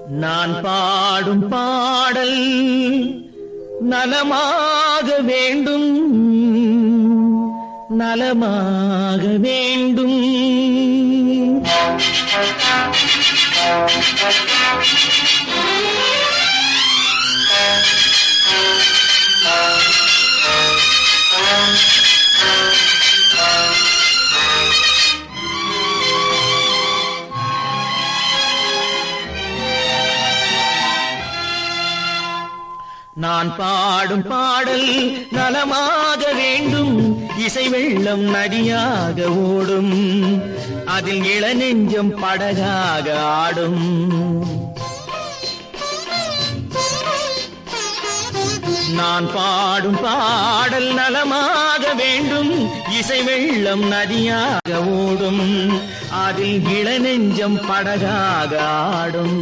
நான் பாடும் பாடல் நலமாக வேண்டும் நலமாக வேண்டும் நான் பாடும் பாடல் நலமாக வேண்டும் இசை வெள்ளம் நதியாக ஓடும் அதில் இளநெஞ்சம் படகாக ஆடும் நான் பாடும் பாடல் நலமாக வேண்டும் இசை வெள்ளம் நதியாக ஓடும் அதில் இளநெஞ்சம் படகாக ஆடும்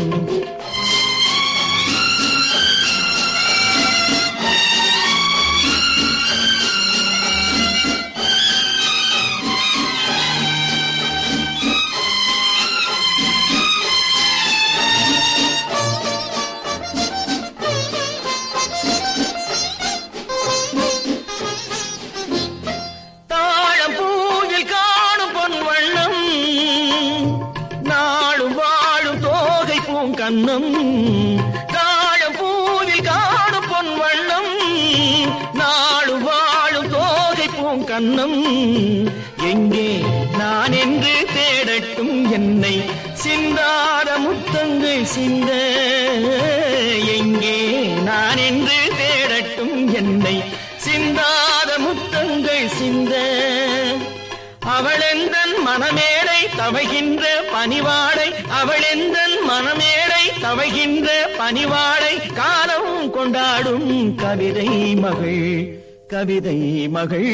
தாழம் பூவில் காணும் பொன் வண்ணம் நாளும் வாழும் தோகை பூங்கண்ணம் தாழம் பூவில் காணும் பொன் வண்ணம் நாளும் வாழும் தோகை பூங்கண்ணம் எங்கே நான் என்று தேடட்டும் என்னை சிந்தாத முத்தங்கள் சிந்த எங்கே நான் என்று தேடட்டும் என்னை சிந்தாத முத்தங்கள் சிந்த அவளெந்தன் மனமேடை தவைகின்ற பணிவாடை அவளெந்தன் மனமேடை தவைகின்ற பணிவாடை காலம் கொண்டாடும் கவிதை மகள் கவிதை மகள்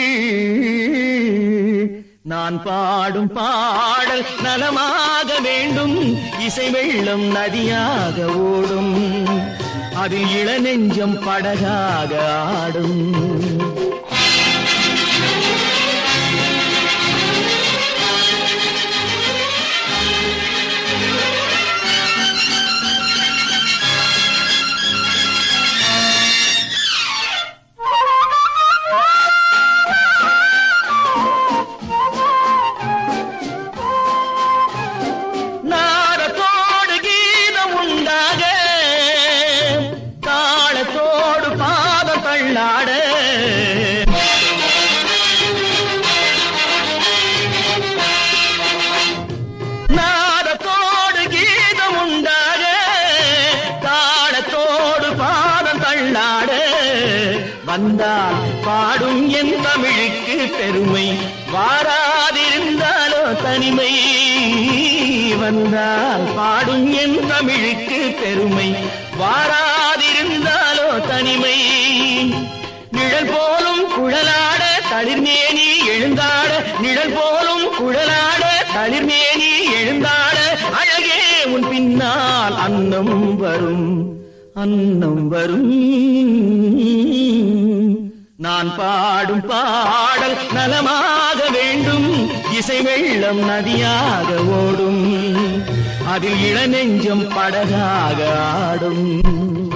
நான் பாடும் பாடல் நலமாக வேண்டும் இசை வெள்ளம் நதியாக ஓடும் அதில் இளநெஞ்சம் படகாக ஆடும் நாரத்தோடு கீதம் உண்டாக தாளத்தோடு பாதம் தள்ளாட நாதத்தோடு கீதம் உண்டாக தாளத்தோடு பாதம் தள்ளாட வந்தால் பாடும் என் தமிழுக்கு பெருமை வாராதிருந்தாலோ தனிமை வந்தால் பாடும் என் தமிழுக்கு பெருமை வாராதிருந்தாலோ தனிமை நிழல் போலும் குழலாட தளிர்மேனி எழுந்தாட நிழல் போலும் குழலாட தளிர்மேனி எழுந்தாட அழகே உன் பின்னால் அன்னம் வரும் அன்னம் வரும் நான் பாடும் பாடல் நலமாக வேண்டும் இசை வெள்ளம் நதியாக ஓடும் அதில் இளநெஞ்சம் படகாக ஆடும்